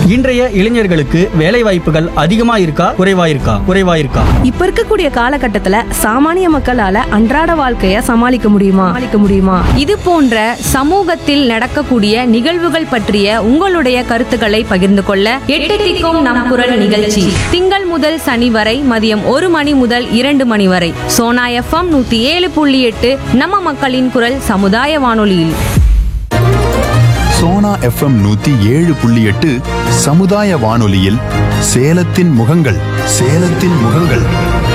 இன்றைய இளைஞர்களுக்கு வேலை வாய்ப்புகள் அதிகமா இருக்கா குறைவா இருக்கா குறைவா இருக்கா இப்ப இருக்கக்கூடிய காலகட்டத்துல சாமானிய மக்களால அன்றாட வாழ்க்கைய சமாளிக்க முடியுமா சமாளிக்க முடியுமா இது போன்ற சமூகத்தில் நடக்கக்கூடிய நிகழ்வுகள் பற்றிய உங்களுடைய கருத்துக்களை பகிர்ந்து கொள்ள எட்டு திக்கும் நம் குரல் நிகழ்ச்சி திங்கள் முதல் சனி வரை மதியம் ஒரு மணி முதல் இரண்டு மணி வரை சோனா எஃப்எம் நூத்தி ஏழு புள்ளி எட்டு நம்ம மக்களின் குரல் சமுதாய வானொலியில் சோனா எஃப்எம் நூத்தி ஏழு புள்ளி எட்டு சமுதாய வானொலியில் சேலத்தின் முகங்கள் சேலத்தின் முகங்கள்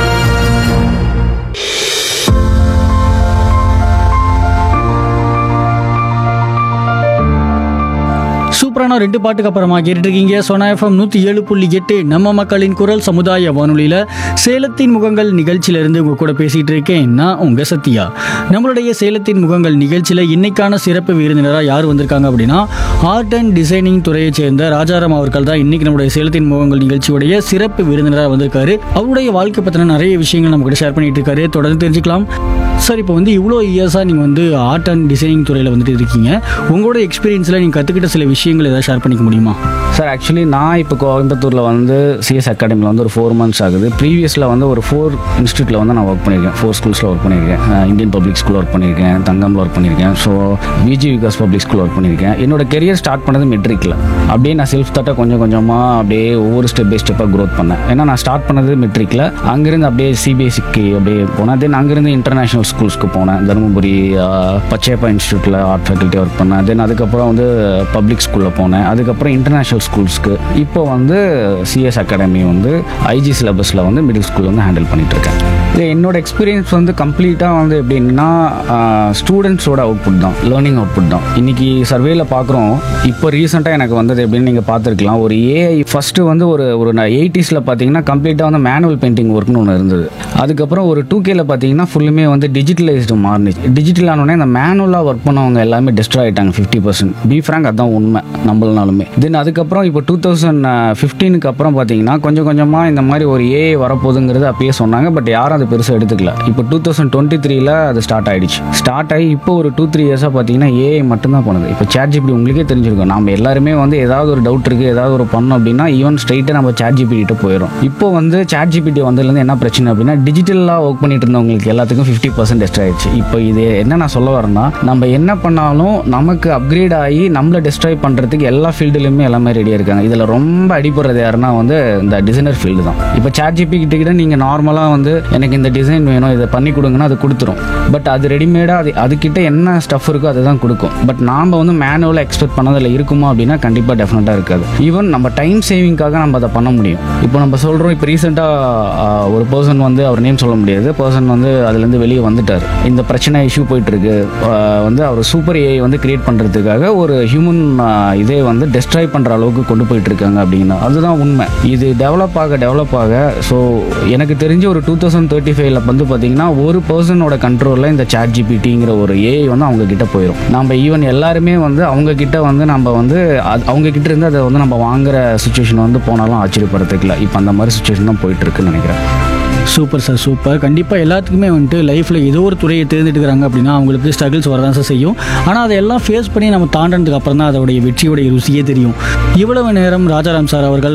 சூப்பரான ரெண்டு பாட்டுக்கு அப்புறமா கேட்டுட்டு இருக்கீங்க சோனா எஃப்எம் நூற்றி ஏழு புள்ளி எட்டு நம்ம மக்களின் குரல் சமுதாய வானொலியில் சேலத்தின் முகங்கள் நிகழ்ச்சியிலிருந்து உங்க கூட பேசிட்டு இருக்கேன் நான் உங்க சத்யா நம்மளுடைய சேலத்தின் முகங்கள் நிகழ்ச்சியில் இன்னைக்கான சிறப்பு விருந்தினராக யார் வந்திருக்காங்க அப்படின்னா ஆர்ட் அண்ட் டிசைனிங் துறையைச் சேர்ந்த ராஜாராம் அவர்கள் தான் இன்னைக்கு நம்மளுடைய சேலத்தின் முகங்கள் நிகழ்ச்சியுடைய சிறப்பு விருந்தினராக வந்திருக்காரு அவருடைய வாழ்க்கை பற்றின நிறைய விஷயங்கள் நம்ம கூட ஷேர் பண்ணிட்டு இருக்காரு தொடர்ந்து தெரிஞ்சுக்கலாம் சார் இப்போ வந்து இவ்வளோ இயர்ஸாக நீங்கள் வந்து ஆர்ட் அண்ட் டிசைனிங் துறையில் வந்துட்டு இருக்கீங்க உங்களோட எக்ஸ்பீரியன்ஸில் நீங்கள் கற்றுக்கிட்ட சில விஷயங்கள் ஏதாவது ஷேர் பண்ணிக்க முடியுமா சார் ஆக்சுவலி நான் இப்போ கோயம்புத்தூரில் வந்து சிஎஸ் அகாடமியில் வந்து ஒரு ஃபோர் மந்த்ஸ் ஆகுது ப்ரீவியஸில் வந்து ஒரு ஃபோர் இன்ஸ்டியூட்டில் வந்து நான் ஒர்க் பண்ணியிருக்கேன் ஃபோர் ஸ்கூல்ஸில் ஒர்க் பண்ணியிருக்கேன் ah Indian public school work பண்ணியிருக்கேன் தங்கம்ல ஒர்க் பண்ணியிருக்கேன் so Viji Vikas public school work பண்ணியிருக்கேன் என்னோட கெரியர் ஸ்டார்ட் பண்ணது மெட்ரிக்கில் அப்படியே நான் செல்ஃப் தட்டாக கொஞ்சம் கொஞ்சமாக அப்படியே ஒவ்வொரு ஸ்டெப் பை ஸ்டெப்பாக க்ரோத் பண்ணேன் ஏன்னா நான் ஸ்டார்ட் பண்ணது மெட்ரிக்கில் அங்கேருந்து அப்படியே சிபிஎஸ்சிக்கு அப்படியே போனேன் தென் அங்கேருந்து இன்டர்நேஷனல் ஸ்கூல்ஸ்க்கு போனேன் தருமபுரி அஹ், பச்சையப்பா இன்ஸ்டியூட்டில் ஆர்ட் ஃபேக்கல்ட்டி ஒர்க் பண்ணேன் தென் அதுக்கப்புறம் வந்து பப்ளிக் ஸ்கூலில் போனேன் அதுக்கப்புறம் இன்டர்நேஷனல் ஸ்கூல்ஸ்க்கு இப்போ வந்து சிஎஸ் அகாடமி வந்து ஐஜி சிலபஸில் வந்து மிடில் ஸ்கூல் வந்து ஹேண்டில் பண்ணிட்டு இருக்கேன் இது என்னோட எக்ஸ்பீரியன்ஸ் வந்து கம்ப்ளீட்டாக வந்து எப்படின்னா ஸ்டூடெண்ட்ஸோட அவுட்புட் தான் லேர்னிங் அவுட்புட் தான் இன்னைக்கு சர்வேல பார்க்குறோம் இப்போ ரீசெண்டாக எனக்கு வந்தது எப்படின்னு நீங்கள் பார்த்துருக்கலாம் ஒரு ஏஐ ஃபஸ்ட்டு வந்து ஒரு ஒரு எயிட்டிஸில் பார்த்தீங்கன்னா கம்ப்ளீட்டாக வந்து மேனுவல் பெயிண்டிங் ஒர்க்னு ஒன்று இருந்தது அதுக்கப்புறம் ஒரு டூ கேல பார்த்தீங்கன்னா ஃபுல்லுமே வந்து டிஜிட்டலைஸ்டு மாறினுச்சு டிஜிட்டல் ஆனோடனே இந்த மேனுவலாக ஒர்க் பண்ணவங்க எல்லாமே டெஸ்ட்ராய் ஆயிட்டாங்க ஃபிஃப்டி பர்சன்ட் பி ஃப்ராங்க் அதான் உண்மை நம்மளனாலுமே தென் அதுக்கப்புறம் இப்போ டூ தௌசண்ட் ஃபிஃப்டீனுக்கு அப்புறம் பார்த்தீங்கன்னா கொஞ்சம் கொஞ்சமாக இந்த மாதிரி ஒரு ஏஐ வரப்போகுதுங்கிறது அப்பயே சொன்னாங்க பட் யாரும் அதை பெருசாக எடுத்துக்கல இப்போ டூ தௌசண்ட் டுவெண்ட்டி த்ரீல அது ஸ்டார்ட் ஆயிடுச்சு ஸ்டார்ட் ஆகி இப்போ ஒரு டூ த்ரீ இயர்ஸாக பார்த்தீங்கன்னா ஏஐ மட்டும்தான் பண்ணுது இப்போ சேட் ஜிபிடி உங்களுக்கே தெரிஞ்சிருக்கும் நம்ம எல்லாருமே வந்து ஏதாவது ஒரு டவுட் இருக்குது ஏதாவது ஒரு பண்ணோம் அப்படின்னா ஈவன் ஸ்ட்ரைட்டாக நம்ம சேட் ஜிபிடிட்ட போயிடும் இப்போ வந்து சேட் ஜிபிடி வந்ததுலேருந்து என்ன பிரச்சனை அப்படின்னா டிஜிட்டலாக ஒர்க் பண்ணிட்டு இருந்தவங்களுக்கு எல்லாத்துக்கும் ஃபிஃப்டி பர்சன்ட் டெஸ்ட் ஆயிடுச்சு இப்போ இது என்ன நான் சொல்ல வரேன்னா நம்ம என்ன பண்ணாலும் நமக்கு அப்கிரேட் ஆகி நம்மளை டெஸ்ட்ராய் பண்ணுறதுக்கு எல்லா ஃபீல்டுலையுமே எல்லாமே ரெடியாக இருக்காங்க இதில் ரொம்ப அடிப்படுறது யாருன்னா வந்து இந்த டிசைனர் ஃபீல்டு தான் இப்போ சேட் ஜிபி கிட்ட கிட்ட நீங்கள் நார்மலாக வந்து எனக்கு இந்த டிசைன் வேணும் இதை பண்ணி கொடுங்கன்னா அது கொடுத்துரும் பட் அது ரெடிமேடாக அது அதுக்கிட்ட என்ன ஸ்டஃப் இருக்கோ அதை தான் கொடுக்கும் பட் நாம் வந்து மேனுவலாக எக்ஸ்பெக்ட் பண்ணதில் இருக்குமா அப்படின்னா கண்டிப்பாக டெஃபினட்டாக இருக்காது ஈவன் நம்ம டைம் சேவிங்காக நம்ம அதை பண்ண முடியும் இப்போ நம்ம சொல்கிறோம் இப்போ ரீசெண்டாக ஒரு பர்சன் வந்து அவர் நேம் சொல்ல முடியாது பர்சன் வந்து அதுலேருந்து வெளியே வந்துட்டார் இந்த பிரச்சனை இஷ்யூ போயிட்டு இருக்கு ஆஹ் வந்து அவர் சூப்பர் ஏஐ வந்து கிரியேட் பண்ணுறதுக்காக ஒரு ஹியூமன் இதே வந்து டெஸ்ட்ராய் பண்ணுற அளவுக்கு கொண்டு போயிட்டு இருக்காங்க அப்படின்னா அதுதான் உண்மை இது டெவலப் ஆக டெவலப் ஆக ஸோ எனக்கு தெரிஞ்ச ஒரு டூ தௌசண்ட் தேர்ட்டி ஃபைவ்ல வந்து பார்த்தீங்கன்னா ஒரு பர்சனோட கண்ட்ரோலில் இந்த சாட் ஜிபிடிங்கிற ஒரு ஏஐ வந்து அவங்க கிட்ட போயிடும் நம்ம ஈவன் எல்லாருமே வந்து அவங்க கிட்ட வந்து நம்ம வந்து அது- அவங்க கிட்ட இருந்து அதை வந்து நம்ம வாங்குற சுச்சுவேஷன் வந்து போனாலும் ஆச்சரியப்படுறதுக்குல இப்போ அந்த மாதிரி சுச்சுவேஷன் தான் போயிட்டு இருக்குன்னு நினைக்கிறேன் சூப்பர் சார் சூப்பர் கண்டிப்பாக எல்லாத்துக்குமே வந்துட்டு லைஃப்பில் ஏதோ ஒரு துறையை தேர்ந்தெடுக்கிறாங்க அப்படின்னா அவங்களுக்கு ஸ்ட்ரகிள்ஸ் வரதான் சார் செய்யும் ஆனால் அதெல்லாம் ஃபேஸ் பண்ணி நம்ம தாண்டனதுக்கு அப்புறம் தான் அதோடைய வெற்றியோடைய ருசியே தெரியும் இவ்வளவு நேரம் ராஜாராம் சார் அவர்கள்